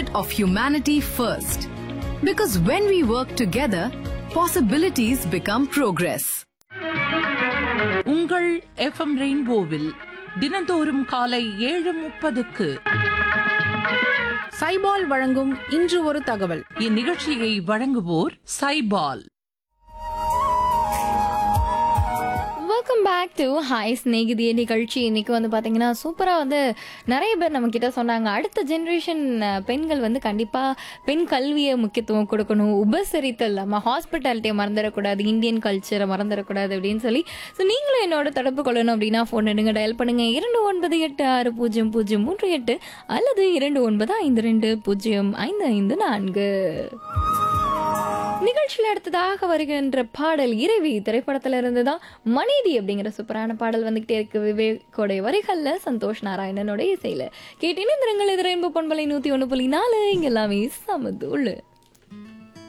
of humanity first. Because when we work together, possibilities become progress. உங்கள் FM ரெயின்போவில் தினந்தோறும் காலை ஏழு முப்பதுக்கு சைபால் வழங்கும் இன்று ஒரு தகவல் இந்நிகழ்ச்சியை வழங்குவோர் Saibal welcome back to hi ஸ்நேகிதிய நிகழ்ச்சி இன்னைக்கு வந்து பார்த்தீங்கன்னா சூப்பராக வந்து நிறைய பேர் நம்ம கிட்ட சொன்னாங்க அடுத்த ஜென்ரேஷன் பெண்கள் வந்து கண்டிப்பாக பெண் கல்வியை முக்கியத்துவம் கொடுக்கணும் உபசரித்தல் நம்ம ஹாஸ்பிட்டாலிட்டியை மறந்துடக்கூடாது இந்தியன் கல்ச்சரை மறந்துடக்கூடாது அப்படின்னு சொல்லி ஸோ நீங்களும் என்னோட தொடர்பு கொள்ளணும் அப்படின்னா ஃபோன் எடுங்க டயல் பண்ணுங்க இரண்டு ஒன்பது எட்டு ஆறு பூஜ்ஜியம் பூஜ்ஜியம் மூன்று எட்டு அல்லது இரண்டு ஒன்பது ஐந்து ரெண்டு பூஜ்ஜியம் ஐந்து ஐந்து நான்கு நிகழ்ச்சியில் அடுத்ததாக வருகின்ற பாடல் இறைவி திரைப்படத்துல இருந்து தான் மனிதி அப்படிங்கிற சூப்பரான பாடல் வந்துகிட்டே இருக்கு விவேக்கோடைய வரிகள்ல சந்தோஷ் நாராயணனோட இசையில கேட்டீங்கன்னா இந்த ரெங்கல் எதிர பொன்பலை நூத்தி ஒண்ணு புள்ளி நாலு இங்க எல்லாமே சமது